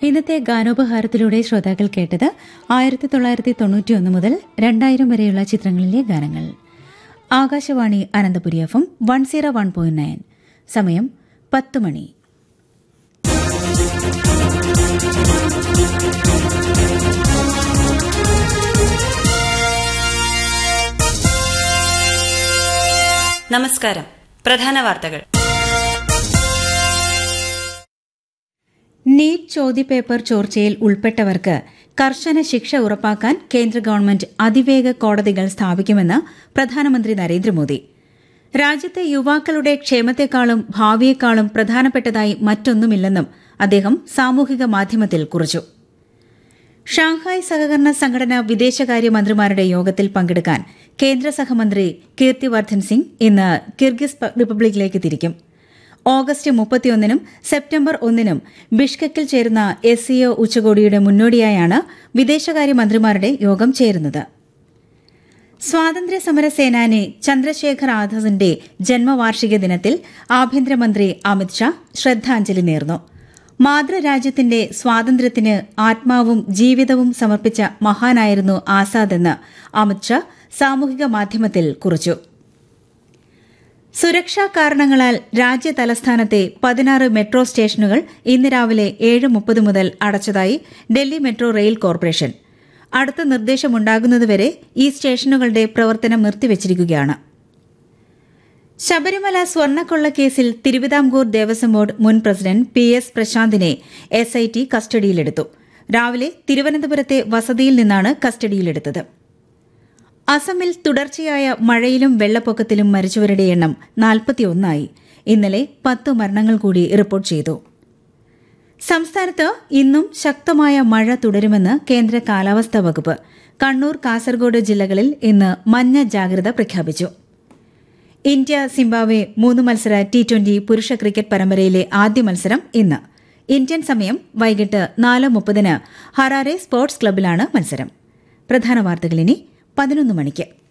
ഇന്നത്തെ ഗാനോപഹാരത്തിലൂടെ ശ്രോതാക്കൾ കേട്ടത് ആയിരത്തി തൊള്ളായിരത്തി തൊണ്ണൂറ്റിയൊന്ന് മുതൽ രണ്ടായിരം വരെയുള്ള ചിത്രങ്ങളിലെ ഗാനങ്ങൾ Akashvani Ananthapuri F M one zero one point nine സമയം പത്ത് മണി നമസ്കാരം പ്രധാന വാർത്തകൾ നീറ്റ് ചോദ്യപേപ്പർ ചോർച്ചയിൽ ഉൾപ്പെട്ടവർക്ക് കർശന ശിക്ഷ ഉറപ്പാക്കാൻ കേന്ദ്ര ഗവൺമെന്റ് അതിവേഗ കോടതികൾ സ്ഥാപിക്കുമെന്ന് പ്രധാനമന്ത്രി നരേന്ദ്രമോദി രാജ്യത്തെ യുവാക്കളുടെ ക്ഷേമത്തെക്കാളും ഭാവിയെക്കാളും പ്രധാനപ്പെട്ടതായി മറ്റൊന്നുമില്ലെന്നും അദ്ദേഹം സാമൂഹിക മാധ്യമത്തിൽ കുറിച്ചു ഷാങ്ഹായ് സഹകരണ സംഘടന വിദേശകാര്യമന്ത്രിമാരുടെ യോഗത്തിൽ പങ്കെടുക്കാൻ കേന്ദ്ര സഹമന്ത്രി കീർത്തിവർദ്ധൻ സിംഗ് ഇന്ന് കിർഗിസ് റിപ്പബ്ലിക്കിലേക്ക് തിരിക്കും ഓഗസ്റ്റ് മുപ്പത്തിയൊന്നിനും സെപ്റ്റംബർ ഒന്നിനും ബിഷ്കെക്കിൽ ചേരുന്ന എസ് സിഒ ഉച്ചകോടിയുടെ മുന്നോടിയായാണ് വിദേശകാര്യമന്ത്രിമാരുടെ യോഗം ചേരുന്നത് സ്വാതന്ത്ര്യ സമര സേനാനി ചന്ദ്രശേഖർ ആസാദിന്റെ ജന്മവാർഷിക ദിനത്തിൽ ആഭ്യന്തരമന്ത്രി അമിത്ഷാ ശ്രദ്ധാഞ്ജലി നേർന്നു മാതൃരാജ്യത്തിന്റെ സ്വാതന്ത്ര്യത്തിന് ആത്മാവും ജീവിതവും സമർപ്പിച്ച മഹാനായിരുന്നു ആസാദെന്ന് അമിത്ഷാ സാമൂഹിക മാധ്യമത്തിൽ കുറിച്ചു സുരക്ഷാ കാരണങ്ങളാൽ രാജ്യ തലസ്ഥാനത്തെ പതിനാറ് മെട്രോ സ്റ്റേഷനുകൾ ഇന്ന് രാവിലെ ഏഴ് മുപ്പത് മുതൽ അടച്ചതായി ഡൽഹി മെട്രോ റെയിൽ കോർപ്പറേഷൻ അടുത്ത നിർദ്ദേശമുണ്ടാകുന്നതുവരെ ഈ സ്റ്റേഷനുകളുടെ പ്രവർത്തനം നിർത്തിവച്ചിരിക്കുകയാണ് ശബരിമല സ്വർണ്ണക്കൊള്ളക്കേസിൽ തിരുവിതാംകൂർ ദേവസ്വം ബോർഡ് മുൻ പ്രസിഡന്റ് പി എസ് പ്രശാന്തിനെ എസ് ഐ ടി കസ്റ്റഡിയിലെടുത്തു രാവിലെ തിരുവനന്തപുരത്തെ വസതിയിൽ നിന്നാണ് കസ്റ്റഡിയിലെടുത്തത് അസമിൽ തുടർച്ചയായ മഴയിലും വെള്ളപ്പൊക്കത്തിലും മരിച്ചവരുടെ എണ്ണം നാൽപ്പത്തിയൊന്നായി ഇന്നലെ പത്ത് മരണങ്ങൾ കൂടി റിപ്പോർട്ട് ചെയ്തു സംസ്ഥാനത്ത് ഇന്നും ശക്തമായ മഴ തുടരുമെന്ന് കേന്ദ്ര കാലാവസ്ഥാ വകുപ്പ് കണ്ണൂർ കാസർഗോഡ് ജില്ലകളിൽ ഇന്ന് മഞ്ഞ ജാഗ്രത പ്രഖ്യാപിച്ചു ഇന്ത്യ സിംബാബ്വെ മൂന്ന് മത്സര ടി ട്വന്റി പുരുഷ ക്രിക്കറ്റ് പരമ്പരയിലെ ആദ്യ മത്സരം ഇന്ന് ഇന്ത്യൻ സമയം വൈകിട്ട് നാല് മുപ്പതിന് ഹറാരെ സ്പോർട്സ് ക്ലബിലാണ് മത്സരം പ്രധാന വാർത്തകൾ ഇനി പതിനൊന്ന് മണിക്ക്